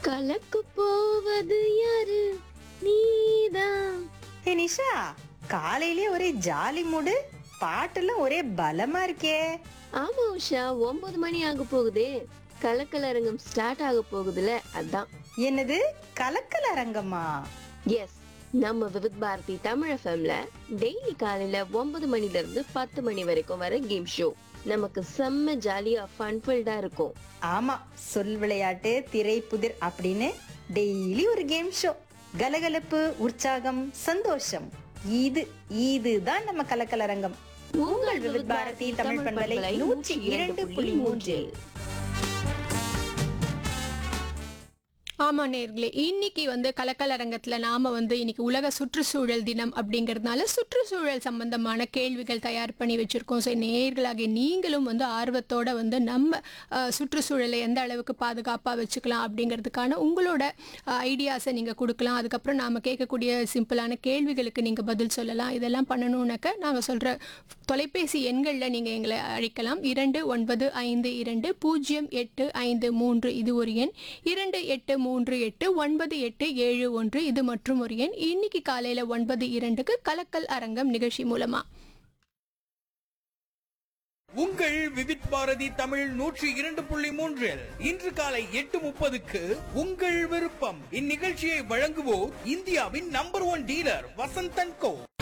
கலக்கு போவது யாரு நீதான் ஏ நிஷா காலையிலே ஒரே ஜாலி மூடு பாட்டெல்லாம் ஒரே பலமா இருக்கே ஆமா உஷா ஒன்பது மணி ஆக போகுதே கலக்கல் அரங்கம் ஸ்டார்ட் ஆக போகுதுல அதான் என்னது கலக்கல் அரங்கமா எஸ் நம்ம விவித் பாரதி தமிழ் எஃப்எம்ல டெய்லி காலையில ஒன்பது மணில இருந்து பத்து மணி வரைக்கும் வர கேம் ஷோ நமக்கு செம்ம ஜாலியா ஃபன்ஃபில்டா இருக்கும் ஆமா சொல் விளையாட்டு திரை புதிர் அப்படின்னு டெய்லி ஒரு கேம் ஷோ கலகலப்பு உற்சாகம் சந்தோஷம் இது இதுதான் நம்ம கலக்கல் அரங்கம் உங்கள் விவித் பாரதி தமிழ் பண்பலை நூற்றி இரண்டு புள்ளி மூன்றில் ஆமா நேர்களே இன்னைக்கு வந்து கலக்கலரங்கத்துல நாம வந்து இன்னைக்கு உலக சுற்றுச்சூழல் தினம் அப்படிங்கறதுனால சுற்றுச்சூழல் சம்பந்தமான கேள்விகள் தயார் பண்ணி வச்சிருக்கோம் ஸோ நேர்களாகிய நீங்களும் வந்து ஆர்வத்தோட வந்து நம்ம அஹ், சுற்றுச்சூழலை எந்த அளவுக்கு பாதுகாப்பா வச்சுக்கலாம் அப்படிங்கிறதுக்கான உங்களோட ஐடியாஸை நீங்க கொடுக்கலாம் அதுக்கப்புறம் நாம கேட்கக்கூடிய சிம்பிளான கேள்விகளுக்கு நீங்க பதில் சொல்லலாம் இதெல்லாம் பண்ணணும்னாக்க நாங்க சொல்ற தொலைபேசி எண்களில் நீங்கள் எங்களை அழைக்கலாம் இரண்டு ஒன்பது ஐந்து இரண்டு பூஜ்ஜியம் எட்டு ஐந்து மூன்று இது ஒரு எண் இரண்டு எட்டு மூன்று எட்டு ஒன்பது எட்டு ஏழு ஒன்று இது மற்றும் ஒரு எண் இன்னைக்கு காலையில் ஒன்பது இரண்டுக்கு கலக்கல் அரங்கம் நிகழ்ச்சி மூலமா உங்கள் விவித் பாரதி தமிழ் நூற்றி இரண்டு புள்ளி மூன்றில் இன்று காலை எட்டு முப்பதுக்கு உங்கள் விருப்பம் இந்நிகழ்ச்சியை வழங்குவோர் இந்தியாவின் நம்பர் ஒன் டீலர் வசந்தன் கோ